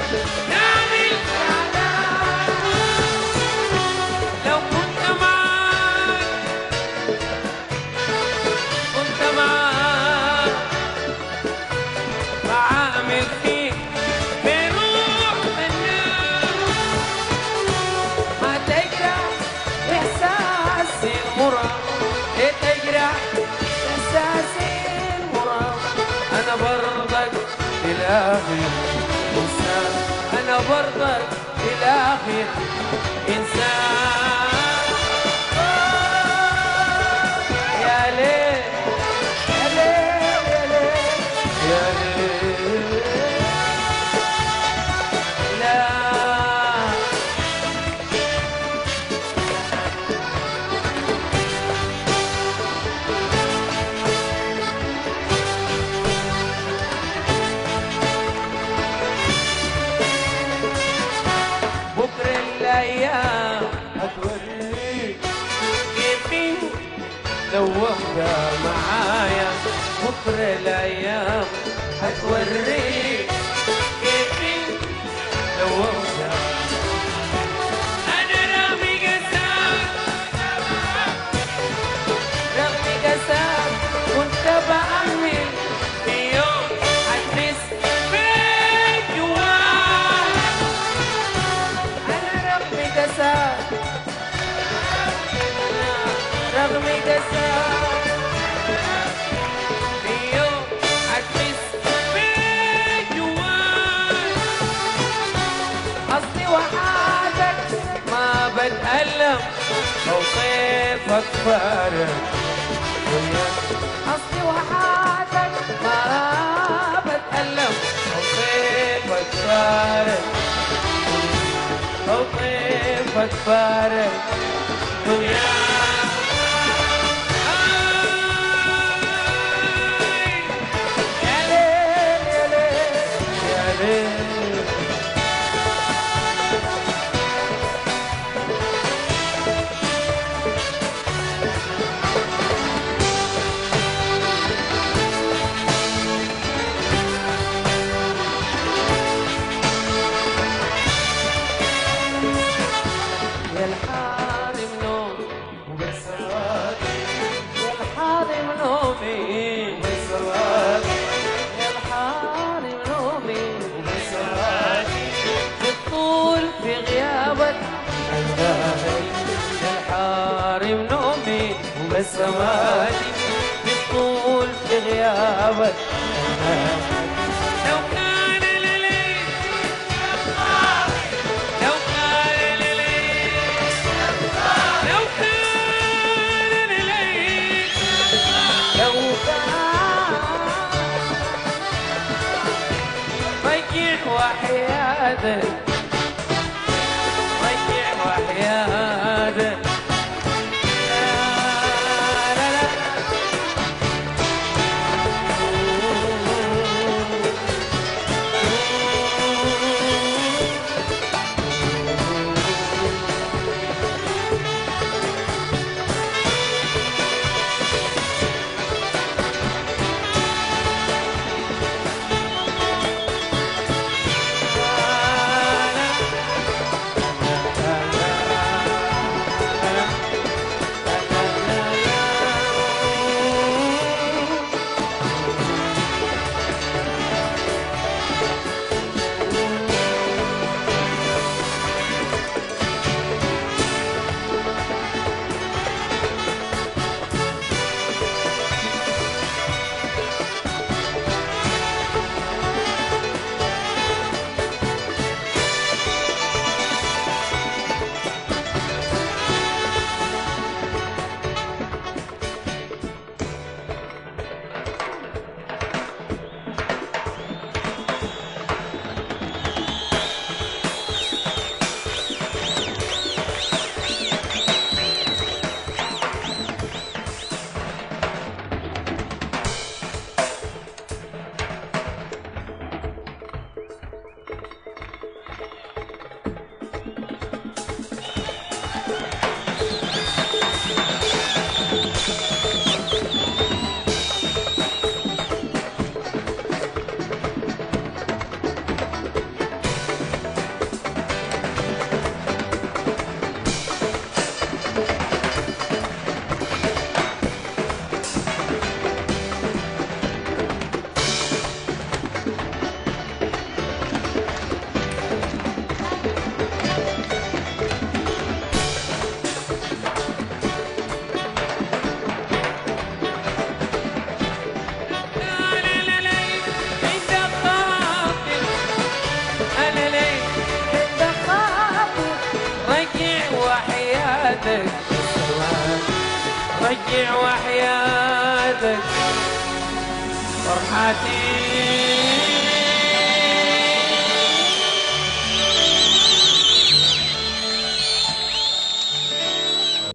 نعمل إعلان لو كنت معاك كنت معاك بعامل فيك بروح منك ما تجرح إحساسي المرة تجرح إحساسي المرة أنا برضك في الآخر إنسان أنا برضك في الآخر إنسان يا ليل يا ليل يا ليل يا ليل لا بكرة الأيام هتوريك كيف لو وحدة معايا بكرة الأيام هتوريك كيف لو وحدة أنا رامي قسام رامي قسام كنت بأمل في يوم هتحس بيك جواك أنا رغم قساك رغم قساك في يوم هتحس بيك جواك أصلي وحدك ما بتألم لو صيفك فارق وياك أصلي وحدك ما بتألم لو صيفك فارق موقفك فارق دنيا يا ليل يا ليل يا ليل يا الحارم نوم وبسواد يا الحارم نومي وبسواد يا الحارم نومي وبسواد بتطول في غيابك أنهاري يا الحارم نومي وبسواد بتطول في غيابك أنهاري لو كان لليل لو كان لليل لو كان لليل لو كان رجع وحياتك رجع وحياتك لا لا لا رجع وحياتك فرحتي